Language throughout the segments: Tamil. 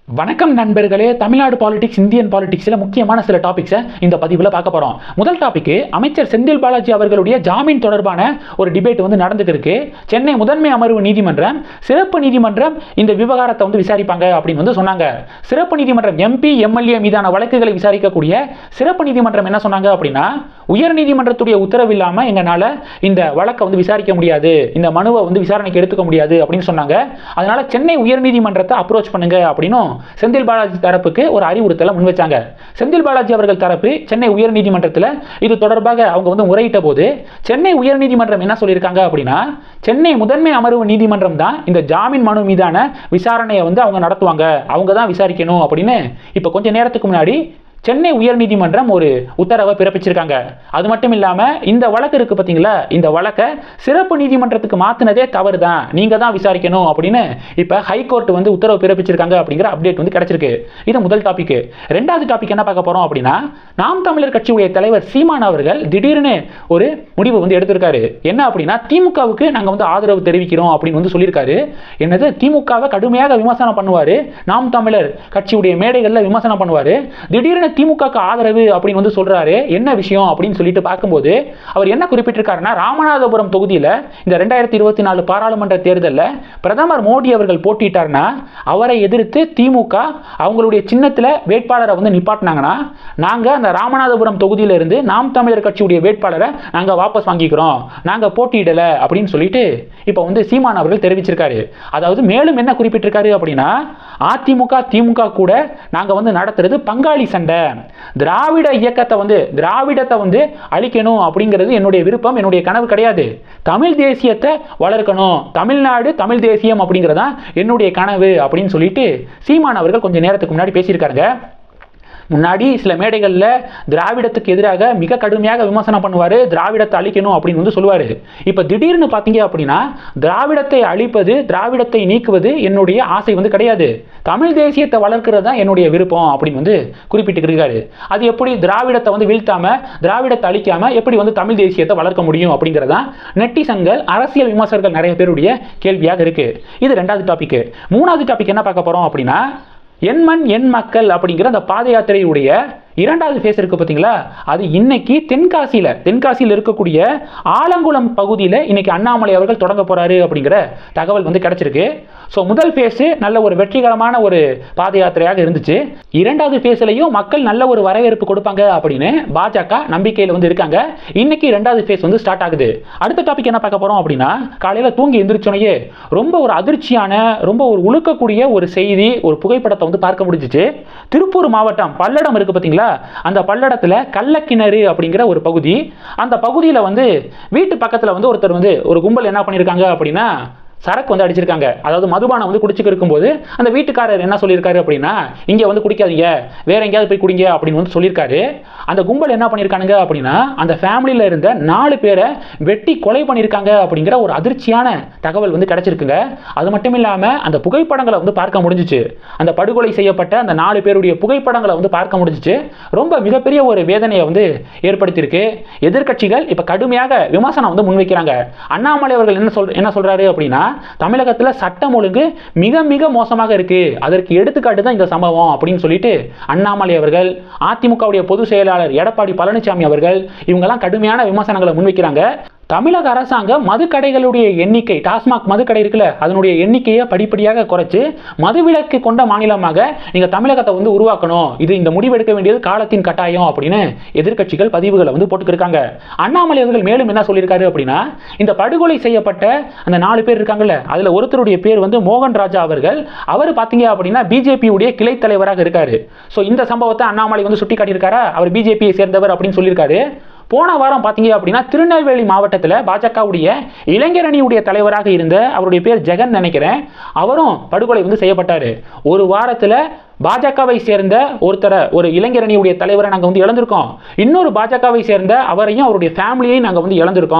வணக்கம் நண்பர்களே தமிழ்நாடு பாலிடிக்ஸ் இந்தியன் பாலிடிக்ஸில் முக்கியமான சில டாபிக்ஸை இந்த பதிவில் பார்க்க போகிறோம் முதல் டாபிக் அமைச்சர் செந்தில் பாலாஜி அவர்களுடைய ஜாமீன் தொடர்பான ஒரு டிபேட் வந்து நடந்துட்டு இருக்கு சென்னை முதன்மை அமர்வு நீதிமன்றம் சிறப்பு நீதிமன்றம் இந்த விவகாரத்தை வந்து விசாரிப்பாங்க அப்படின்னு வந்து சொன்னாங்க சிறப்பு நீதிமன்றம் எம்பி எம்எல்ஏ மீதான வழக்குகளை விசாரிக்கக்கூடிய சிறப்பு நீதிமன்றம் என்ன சொன்னாங்க அப்படின்னா உயர் நீதிமன்றத்துடைய உத்தரவு இல்லாமல் எங்களால் இந்த வழக்கை வந்து விசாரிக்க முடியாது இந்த மனுவை வந்து விசாரணைக்கு எடுத்துக்க முடியாது அப்படின்னு சொன்னாங்க அதனால சென்னை உயர் நீதிமன்றத்தை அப்ரோச் பண்ணுங்க அப்படின்னும் செந்தில் பாலாஜி தரப்புக்கு ஒரு அறிவுறுத்தலை முன் வச்சாங்க செந்தில் பாலாஜி அவர்கள் தரப்பு சென்னை உயர் நீதிமன்றத்தில் இது தொடர்பாக அவங்க வந்து முறையிட்ட போது சென்னை உயர் நீதிமன்றம் என்ன சொல்லியிருக்காங்க அப்படின்னா சென்னை முதன்மை அமர்வு நீதிமன்றம் தான் இந்த ஜாமீன் மனு மீதான விசாரணையை வந்து அவங்க நடத்துவாங்க அவங்க தான் விசாரிக்கணும் அப்படின்னு இப்போ கொஞ்ச நேரத்துக்கு முன்னாடி சென்னை உயர்நீதிமன்றம் ஒரு உத்தரவை பிறப்பிச்சிருக்காங்க அது மட்டும் இல்லாமல் இந்த வழக்கு இருக்கு பார்த்தீங்களா இந்த வழக்கை சிறப்பு நீதிமன்றத்துக்கு மாற்றினதே தவறு தான் நீங்கள் தான் விசாரிக்கணும் அப்படின்னு இப்போ ஹைகோர்ட் வந்து உத்தரவு பிறப்பிச்சிருக்காங்க அப்படிங்கிற அப்டேட் வந்து கிடைச்சிருக்கு இது முதல் டாபிக் ரெண்டாவது டாபிக் என்ன பார்க்க போகிறோம் அப்படின்னா நாம் தமிழர் கட்சியுடைய தலைவர் சீமான் அவர்கள் திடீர்னு ஒரு முடிவு வந்து எடுத்திருக்காரு என்ன அப்படின்னா திமுகவுக்கு நாங்கள் வந்து ஆதரவு தெரிவிக்கிறோம் அப்படின்னு வந்து சொல்லியிருக்காரு என்னது திமுகவை கடுமையாக விமர்சனம் பண்ணுவார் நாம் தமிழர் கட்சியுடைய மேடைகளில் விமர்சனம் பண்ணுவார் திடீர்னு திமுகக்கு ஆதரவு அப்படின்னு வந்து சொல்றாரு என்ன விஷயம் அப்படின்னு சொல்லிட்டு பார்க்கும்போது அவர் என்ன குறிப்பிட்டிருக்காருன்னா ராமநாதபுரம் தொகுதியில் இந்த ரெண்டாயிரத்தி இருபத்தி நாலு பாராளுமன்ற தேர்தலில் பிரதமர் மோடி அவர்கள் போட்டிட்டார்னா அவரை எதிர்த்து திமுக அவங்களுடைய சின்னத்தில் வேட்பாளரை வந்து நிப்பாட்டினாங்கன்னா நாங்கள் அந்த ராமநாதபுரம் தொகுதியிலிருந்து நாம் தமிழர் கட்சியுடைய வேட்பாளரை நாங்கள் வாபஸ் வாங்கிக்கிறோம் நாங்கள் போட்டியிடலை அப்படின்னு சொல்லிட்டு இப்போ வந்து சீமான் அவர்கள் தெரிவிச்சிருக்காரு அதாவது மேலும் என்ன குறிப்பிட்டிருக்காரு அப்படின்னா அதிமுக திமுக கூட நாங்கள் வந்து நடத்துறது பங்காளி சண்டை திராவிட இயக்கத்தை வந்து திராவிடத்தை வந்து அழிக்கணும் அப்படிங்கிறது என்னுடைய விருப்பம் என்னுடைய கனவு கிடையாது தமிழ் தேசியத்தை வளர்க்கணும் தமிழ்நாடு தமிழ் தேசியம் அப்படிங்கிறதான் என்னுடைய கனவு அப்படின்னு சொல்லிட்டு சீமான் அவர்கள் கொஞ்சம் நேரத்துக்கு முன்னாடி பேசியிருக்காருங்க முன்னாடி சில மேடைகளில் திராவிடத்துக்கு எதிராக மிக கடுமையாக விமர்சனம் பண்ணுவார் திராவிடத்தை அழிக்கணும் அப்படின்னு வந்து சொல்லுவார் இப்போ திடீர்னு பார்த்தீங்க அப்படின்னா திராவிடத்தை அழிப்பது திராவிடத்தை நீக்குவது என்னுடைய ஆசை வந்து கிடையாது தமிழ் தேசியத்தை வளர்க்கிறது தான் என்னுடைய விருப்பம் அப்படின்னு வந்து குறிப்பிட்டிருக்காரு அது எப்படி திராவிடத்தை வந்து வீழ்த்தாம திராவிடத்தை அழிக்காம எப்படி வந்து தமிழ் தேசியத்தை வளர்க்க முடியும் அப்படிங்கிறதான் நெட்டிசன்கள் அரசியல் விமர்சகர்கள் நிறைய பேருடைய கேள்வியாக இருக்கு இது ரெண்டாவது டாபிக் மூணாவது டாபிக் என்ன பார்க்க போறோம் அப்படின்னா என் மண் என் மக்கள் அப்படிங்கிற அந்த பாத யாத்திரையுடைய இரண்டாவது ஃபேஸ் இருக்கு பார்த்தீங்களா அது இன்னைக்கு தென்காசியில் தென்காசியில் இருக்கக்கூடிய ஆலங்குளம் பகுதியில் இன்னைக்கு அண்ணாமலை அவர்கள் தொடங்க போறாரு அப்படிங்கிற தகவல் வந்து கிடைச்சிருக்கு ஸோ முதல் ஃபேஸு நல்ல ஒரு வெற்றிகரமான ஒரு பாத யாத்திரையாக இருந்துச்சு இரண்டாவது ஃபேஸ்லையும் மக்கள் நல்ல ஒரு வரவேற்பு கொடுப்பாங்க அப்படின்னு பாஜக நம்பிக்கையில் வந்து இருக்காங்க இன்னைக்கு ரெண்டாவது ஃபேஸ் வந்து ஸ்டார்ட் ஆகுது அடுத்த டாபிக் என்ன பார்க்க போறோம் அப்படின்னா காலையில் தூங்கி எந்திரிச்சோனையே ரொம்ப ஒரு அதிர்ச்சியான ரொம்ப ஒரு உழுக்கக்கூடிய ஒரு செய்தி ஒரு புகைப்படத்தை வந்து பார்க்க முடிஞ்சிச்சு திருப்பூர் மாவட்டம் பல்லடம் இருக்கு பார்த்தீங்களா அந்த பல்லடத்தில் கள்ளக்கிணறு அப்படிங்கிற ஒரு பகுதி அந்த பகுதியில் வந்து வீட்டு பக்கத்தில் வந்து ஒருத்தர் வந்து ஒரு கும்பல் என்ன பண்ணியிருக்காங்க அப்படின்னா சரக்கு வந்து அடிச்சிருக்காங்க அதாவது மதுபானம் வந்து குடிச்சுக்கு இருக்கும்போது அந்த வீட்டுக்காரர் என்ன சொல்லியிருக்காரு அப்படின்னா இங்கே வந்து குடிக்காதீங்க வேற எங்கேயாவது போய் குடிங்க அப்படின்னு வந்து சொல்லியிருக்காரு அந்த கும்பல் என்ன பண்ணியிருக்கானுங்க அப்படின்னா அந்த ஃபேமிலியில் இருந்த நாலு பேரை வெட்டி கொலை பண்ணியிருக்காங்க அப்படிங்கிற ஒரு அதிர்ச்சியான தகவல் வந்து கிடைச்சிருக்குங்க அது மட்டும் இல்லாமல் அந்த புகைப்படங்களை வந்து பார்க்க முடிஞ்சிச்சு அந்த படுகொலை செய்யப்பட்ட அந்த நாலு பேருடைய புகைப்படங்களை வந்து பார்க்க முடிஞ்சிச்சு ரொம்ப மிகப்பெரிய ஒரு வேதனையை வந்து ஏற்படுத்தியிருக்கு எதிர்க்கட்சிகள் இப்போ கடுமையாக விமர்சனம் வந்து முன்வைக்கிறாங்க அண்ணாமலை அவர்கள் என்ன சொல் என்ன சொல்றாரு அப்படின்னா தமிழகத்தில் சட்டம் ஒழுங்கு மிக மிக மோசமாக இருக்கு அதற்கு எடுத்துக்காட்டு தான் இந்த சம்பவம் அப்படின்னு சொல்லிட்டு அண்ணாமலை அவர்கள் அதிமுகவுடைய பொதுச் செயலாளர் எடப்பாடி பழனிசாமி அவர்கள் இவங்கெல்லாம் கடுமையான விமர்சனங்களை முன்வைக்கிறாங்க தமிழக அரசாங்கம் மதுக்கடைகளுடைய எண்ணிக்கை டாஸ்மாக் மதுக்கடை இருக்குல்ல அதனுடைய எண்ணிக்கையை படிப்படியாக குறைச்சு மதுவிலக்கு கொண்ட மாநிலமாக நீங்கள் தமிழகத்தை வந்து உருவாக்கணும் இது இந்த முடிவெடுக்க வேண்டியது காலத்தின் கட்டாயம் அப்படின்னு எதிர்க்கட்சிகள் பதிவுகளை வந்து போட்டுக்கிருக்காங்க அண்ணாமலை அவர்கள் மேலும் என்ன சொல்லியிருக்காரு அப்படின்னா இந்த படுகொலை செய்யப்பட்ட அந்த நாலு பேர் இருக்காங்கல்ல அதில் ஒருத்தருடைய பேர் வந்து மோகன் ராஜா அவர்கள் அவர் பார்த்தீங்க அப்படின்னா பிஜேபியுடைய கிளை தலைவராக இருக்காரு ஸோ இந்த சம்பவத்தை அண்ணாமலை வந்து சுட்டி காட்டியிருக்காரா அவர் பிஜேபியை சேர்ந்தவர் அப்படின்னு சொல்லியிருக்காரு போன வாரம் பார்த்தீங்க அப்படின்னா திருநெல்வேலி மாவட்டத்தில் பாஜகவுடைய இளைஞரணியுடைய தலைவராக இருந்த அவருடைய பேர் ஜெகன் நினைக்கிறேன் அவரும் படுகொலை வந்து செய்யப்பட்டார் ஒரு வாரத்தில் பாஜகவை சேர்ந்த ஒருத்தரை ஒரு இளைஞரணியுடைய தலைவரை நாங்கள் வந்து இழந்திருக்கோம் இன்னொரு பாஜகவை சேர்ந்த அவரையும் அவருடைய ஃபேமிலியையும் நாங்கள் வந்து இழந்திருக்கோம்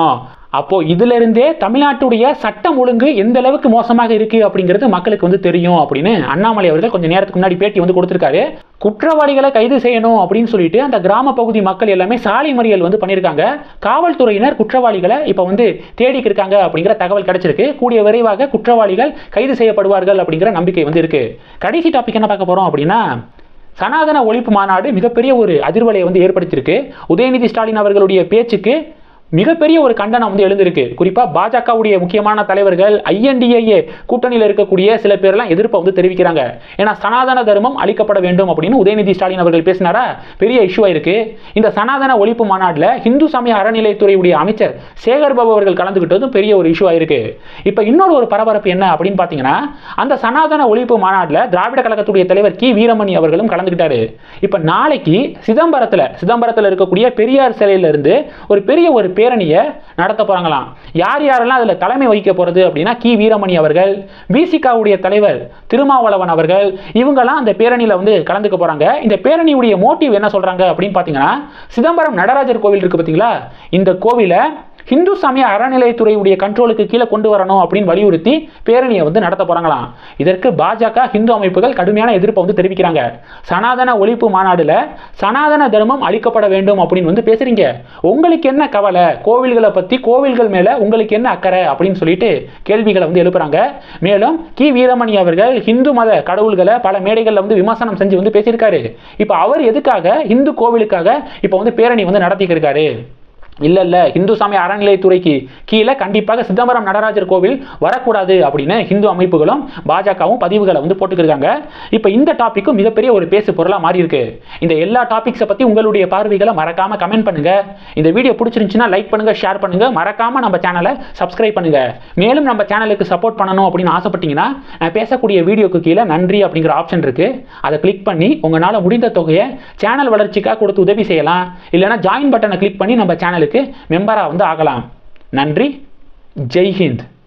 அப்போ இதுல இருந்தே தமிழ்நாட்டுடைய சட்டம் ஒழுங்கு எந்த அளவுக்கு மோசமாக இருக்கு அப்படிங்கிறது மக்களுக்கு வந்து தெரியும் அப்படின்னு அண்ணாமலை அவர்கள் கொஞ்சம் நேரத்துக்கு முன்னாடி பேட்டி வந்து கொடுத்திருக்காரு குற்றவாளிகளை கைது செய்யணும் அப்படின்னு சொல்லிட்டு அந்த கிராம பகுதி மக்கள் எல்லாமே சாலை மறியல் வந்து பண்ணியிருக்காங்க காவல்துறையினர் குற்றவாளிகளை இப்போ வந்து தேடிக்கு இருக்காங்க அப்படிங்கிற தகவல் கிடைச்சிருக்கு கூடிய விரைவாக குற்றவாளிகள் கைது செய்யப்படுவார்கள் அப்படிங்கிற நம்பிக்கை வந்து இருக்கு கடைசி டாபிக் என்ன பார்க்க போறோம் அப்படின்னா சனாதன ஒழிப்பு மாநாடு மிகப்பெரிய ஒரு அதிர்வலையை வந்து ஏற்படுத்தியிருக்கு உதயநிதி ஸ்டாலின் அவர்களுடைய பேச்சுக்கு மிகப்பெரிய ஒரு கண்டனம் வந்து எழுந்திருக்கு குறிப்பா பாஜகவுடைய முக்கியமான தலைவர்கள் ஐஎன்டிஏ கூட்டணியில் இருக்கக்கூடிய சில பேர்லாம் எதிர்ப்பை வந்து தெரிவிக்கிறாங்க ஏன்னா சனாதன தர்மம் அளிக்கப்பட வேண்டும் அப்படின்னு உதயநிதி ஸ்டாலின் அவர்கள் பேசினாரா பெரிய இஷ்யூ இருக்கு இந்த சனாதன ஒழிப்பு மாநாட்டில் இந்து சமய அறநிலையத்துறையுடைய அமைச்சர் சேகர் பாபு அவர்கள் கலந்துக்கிட்டதும் பெரிய ஒரு இஷ்யூ ஆயிருக்கு இப்போ இன்னொரு ஒரு பரபரப்பு என்ன அப்படின்னு பார்த்தீங்கன்னா அந்த சனாதன ஒழிப்பு மாநாட்டில் திராவிட கழகத்துடைய தலைவர் கி வீரமணி அவர்களும் கலந்துக்கிட்டாரு இப்போ நாளைக்கு சிதம்பரத்தில் சிதம்பரத்தில் இருக்கக்கூடிய பெரியார் சிலையில இருந்து ஒரு பெரிய ஒரு பேரணியை நடத்த போறாங்களாம் யார் யாரெல்லாம் அதில் தலைமை வகிக்க போறது அப்படின்னா கி வீரமணி அவர்கள் பிசிகாவுடைய தலைவர் திருமாவளவன் அவர்கள் இவங்கெல்லாம் அந்த பேரணியில் வந்து கலந்துக்க போறாங்க இந்த பேரணியுடைய மோட்டிவ் என்ன சொல்றாங்க அப்படின்னு பார்த்தீங்கன்னா சிதம்பரம் நடராஜர் கோவில் இருக்கு பார்த்தீங்களா இந்த கோவிலை ஹிந்து சமய அறநிலையத்துறையுடைய கண்ட்ரோலுக்கு கீழே கொண்டு வரணும் அப்படின்னு வலியுறுத்தி பேரணியை வந்து நடத்த போறாங்களாம் இதற்கு பாஜக ஹிந்து அமைப்புகள் கடுமையான எதிர்ப்பை வந்து தெரிவிக்கிறாங்க சனாதன ஒழிப்பு மாநாடுல சனாதன தர்மம் அளிக்கப்பட வேண்டும் அப்படின்னு வந்து பேசுறீங்க உங்களுக்கு என்ன கவலை கோவில்களை பத்தி கோவில்கள் மேல உங்களுக்கு என்ன அக்கறை அப்படின்னு சொல்லிட்டு கேள்விகளை வந்து எழுப்புறாங்க மேலும் கி வீரமணி அவர்கள் ஹிந்து மத கடவுள்களை பல மேடைகள்ல வந்து விமர்சனம் செஞ்சு வந்து பேசியிருக்காரு இப்போ அவர் எதுக்காக இந்து கோவிலுக்காக இப்போ வந்து பேரணி வந்து நடத்திக்கிட்டு இருக்காரு இல்ல இல்ல இந்து சமய அறநிலையத்துறைக்கு கீழே கண்டிப்பாக சிதம்பரம் நடராஜர் கோவில் வரக்கூடாது அப்படின்னு ஹிந்து அமைப்புகளும் பாஜகவும் பதிவுகளை வந்து போட்டுக்கிருக்காங்க இப்போ இந்த டாபிக்கும் மிகப்பெரிய ஒரு பேசு பொருளாக மாறி இருக்கு இந்த எல்லா டாபிக்ஸை பத்தி உங்களுடைய பார்வைகளை மறக்காம கமெண்ட் பண்ணுங்க இந்த வீடியோ பிடிச்சிருந்துச்சுன்னா லைக் பண்ணுங்க ஷேர் பண்ணுங்க மறக்காம நம்ம சேனலை சப்ஸ்கிரைப் பண்ணுங்க மேலும் நம்ம சேனலுக்கு சப்போர்ட் பண்ணணும் அப்படின்னு ஆசைப்பட்டீங்கன்னா நான் பேசக்கூடிய வீடியோக்கு கீழே நன்றி அப்படிங்கிற ஆப்ஷன் இருக்கு அதை கிளிக் பண்ணி உங்களால் முடிந்த தொகையை சேனல் வளர்ச்சிக்காக கொடுத்து உதவி செய்யலாம் இல்லைன்னா ஜாயின் பட்டனை கிளிக் பண்ணி நம்ம சேனலுக்கு மெம்பராக வந்து ஆகலாம் நன்றி ஜெய் ஹிந்த்